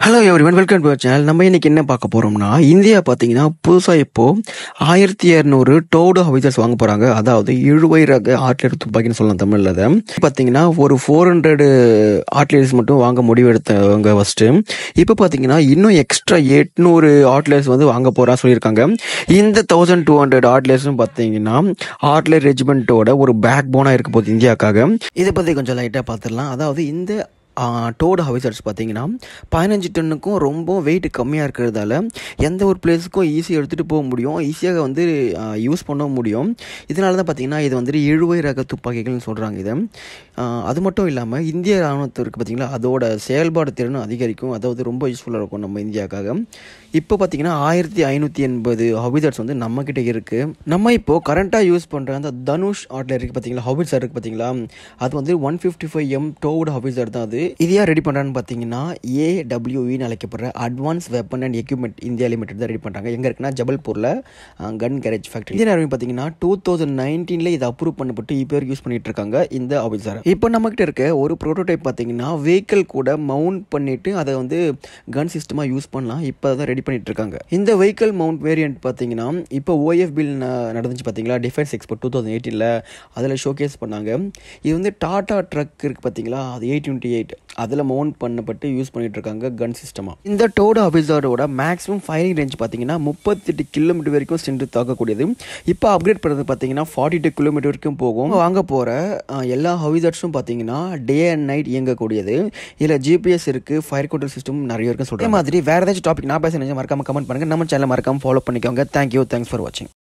hello everyone welcome to channel நம்ம இன்னைக்கு என்ன பார்க்க போறோம்னா இந்தியா பார்த்தீங்கன்னா புதுசாக இப்போ ஆயிரத்தி இரநூறு டோடு ஹவிசர்ஸ் வாங்க போறாங்க அதாவது இழுவை ரக ஆட்லியர் துப்பாக்கின்னு சொல்லலாம் தமிழில் அதை பார்த்தீங்கன்னா ஒரு ஃபோர் ஹண்ட்ரடு ஆட்லியர்ஸ் மட்டும் வாங்க முடிவு எடுத்தவங்க ஃபர்ஸ்ட் இப்போ பார்த்தீங்கன்னா இன்னும் எக்ஸ்ட்ரா எட்நூறு ஆட்லியர்ஸ் வந்து வாங்க போறா சொல்லியிருக்காங்க இந்த தௌசண்ட் டூ ஹண்ட்ரட் ஆட்லியர்ஸும் பார்த்தீங்கன்னா ஆட்லியர் ரெஜிமெண்ட்டோட ஒரு பேக் போனாக இருக்க போகுது இந்தியாவுக்காக இதை பற்றி கொஞ்சம் லைட்டாக பார்த்துடலாம் அதாவது இந்த டோடு ஹவிசர்ஸ் பார்த்தீங்கன்னா பதினஞ்சு டன்னுக்கும் ரொம்ப வெயிட் கம்மியாக இருக்கிறதால எந்த ஒரு பிளேஸுக்கும் ஈஸியாக எடுத்துகிட்டு போக முடியும் ஈஸியாக வந்து யூஸ் பண்ண முடியும் இதனால தான் பார்த்தீங்கன்னா இது வந்துட்டு இழுவை ரக துப்பாக்கிகள்னு சொல்கிறாங்க இதை ஆஹ் அது மட்டும் இல்லாமல் இந்திய ராணுவத்திற்கு பார்த்தீங்களா அதோட செயல்பாடு திறனும் அதிகரிக்கும் அதாவது ரொம்ப யூஸ்ஃபுல்லாக இருக்கும் நம்ம இந்தியாவுக்காக இப்போ பார்த்தீங்கன்னா ஆயிரத்தி ஐநூற்றி எண்பது ஹவிசர்ஸ் வந்து நம்மக்கிட்ட இருக்குது நம்ம இப்போ கரண்ட்டாக யூஸ் பண்ணுற அந்த தனுஷ் ஆட்ல இருக்குது பார்த்தீங்களா ஹவிசர் இருக்குது பார்த்தீங்களா அது வந்து one fifty five M towed howitzer தான் அது இது யார் ரெடி பண்ணுறான்னு பார்த்தீங்கன்னா ஏடபிள்யூஇன்னு அழைக்கப்படுற advance weapon and equipment India limited தான் ரெடி பண்ணுறாங்க எங்கே இருக்குன்னா ஜபல்பூரில் gun carriage factory Indian army பார்த்தீங்கன்னா டூ தௌசண்ட் நைன்டீனில் இது அப்ரூவ் பண்ணப்பட்டு இப்போ வரைக்கும் யூஸ் பண்ணிட்டு இருக்காங்க இந்த ஹவிசர் இப்போ நம்மக்கிட்ட இருக்க ஒரு ப்ரோட்டோடைப் பார்த்தீங்கன்னா வெஹிக்கிள் கூட மவுண்ட் பண்ணிட்டு அதை வந்து கன் சிஸ்டமாக யூஸ் பண்ணலாம் இப்போ தான் ரெடி பண்ணிட்டு இருக்காங்க இந்த வெஹிக்கிள் மவுண்ட் வேரியன்ட் பார்த்தீங்கன்னா இப்போ ஓஎஃப் பில் நடந்துச்சு பார்த்தீங்களா டிஃபென்ஸ் எக்ஸ்போ டூ தௌசண்ட் எயிட்டீனில் அதில் ஷோகேஸ் பண்ணாங்க இது வந்து டாடா ட்ரக் இருக்குது பார்த்தீங்களா அது எயிட் டுவெண்ட்டி எயிட் அதில் மவுண்ட் பண்ணப்பட்டு யூஸ் பண்ணிட்டு இருக்காங்க கன் சிஸ்டமாக இந்த டோடோ அபிசாரோட மேக்ஸிமம் ஃபயரிங் ரேஞ்ச் பார்த்தீங்கன்னா முப்பத்தெட்டு கிலோமீட்டர் வரைக்கும் சென்று தாக்கக்கூடியது இப்போ அப்கிரேட் பண்ணுறது பார்த்தீங்கன்னா ஃபார்ட்டி டூ கிலோமீட்டர் வரைக்கும் போகும் வாங்க போகிற எல்லா ஹவிசர்ஸும் பார்த்தீங்கன்னா டே அண்ட் நைட் இயங்கக்கூடியது இதில் ஜிபிஎஸ் இருக்குது ஃபயர் கண்ட்ரோல் சிஸ்டம் நிறைய இருக்குன்னு சொல்கிறேன் மாதிரி வேறு ஏதாச்சும் டாபிக் நான் பேச நினைச்சா மறக்காம கமெண்ட் பண்ணுங்கள் நம்ம சேனல் மறக்காம ஃபாலோ பண்ணிக்கோங்க தேங்க்யூ தேங்க்ஸ் ஃபார் வாட்சிங்